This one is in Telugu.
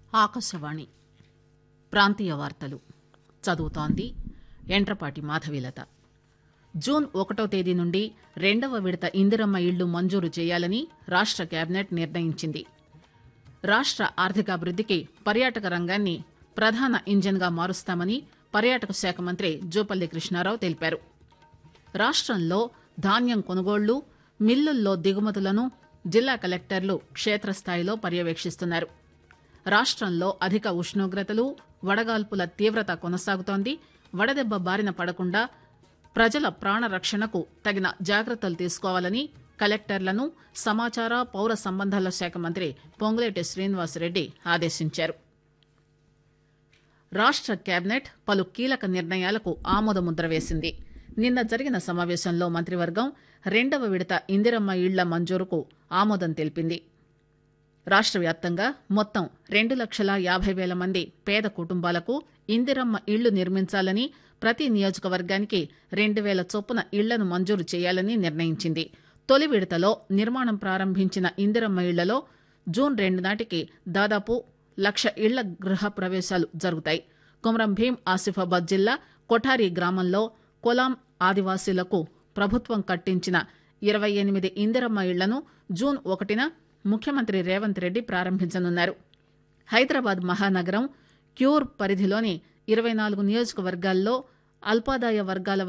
ఆకాశవాణి ప్రాంతీయ వార్తలు చదువుతోంది ఎంట్రపాటి మాధవీలత జూన్ ఒకటో తేదీ నుండి రెండవ విడత ఇందిరమ్మ ఇళ్లు మంజూరు చేయాలని రాష్ట కేబినెట్ నిర్ణయించింది రాష్ట ఆర్థికాభివృద్దికి పర్యాటక రంగాన్ని ప్రధాన ఇంజన్ గా మారుస్తామని పర్యాటక శాఖ మంత్రి జూపల్లి కృష్ణారావు తెలిపారు రాష్టంలో ధాన్యం కొనుగోళ్లు మిల్లుల్లో దిగుమతులను జిల్లా కలెక్టర్లు క్షేత్రస్థాయిలో పర్యవేక్షిస్తున్నారు రాష్టంలో అధిక ఉష్ణోగ్రతలు వడగాల్పుల తీవ్రత కొనసాగుతోంది వడదెబ్బ బారిన పడకుండా ప్రజల ప్రాణ రక్షణకు తగిన జాగ్రత్తలు తీసుకోవాలని కలెక్టర్లను సమాచార పౌర సంబంధాల శాఖ మంత్రి పొంగులేటి శ్రీనివాసరెడ్డి ఆదేశించారు రాష్ట కేబినెట్ పలు కీలక నిర్ణయాలకు ఆమోదముద్ర వేసింది నిన్న జరిగిన సమావేశంలో మంత్రివర్గం రెండవ విడత ఇందిరమ్మ ఇళ్ల మంజూరుకు ఆమోదం తెలిపింది రాష్ట వ్యాప్తంగా మొత్తం రెండు లక్షల యాభై వేల మంది పేద కుటుంబాలకు ఇందిరమ్మ ఇళ్లు నిర్మించాలని ప్రతి నియోజకవర్గానికి రెండు వేల చొప్పున ఇళ్లను మంజూరు చేయాలని నిర్ణయించింది తొలి విడతలో నిర్మాణం ప్రారంభించిన ఇందిరమ్మ ఇళ్లలో జూన్ రెండు నాటికి దాదాపు లక్ష ఇళ్ల గృహ ప్రవేశాలు జరుగుతాయి కొమరం భీం ఆసిఫాబాద్ జిల్లా కొఠారి గ్రామంలో కొలాం ఆదివాసీలకు ప్రభుత్వం కట్టించిన ఇరవై ఎనిమిది ఇందిరమ్మ ఇళ్లను జూన్ ఒకటిన ముఖ్యమంత్రి రేవంత్ రెడ్డి ప్రారంభించనున్నారు హైదరాబాద్ మహానగరం క్యూర్ పరిధిలోని ఇరవై నాలుగు నియోజకవర్గాల్లో అల్పాదాయ వర్గాల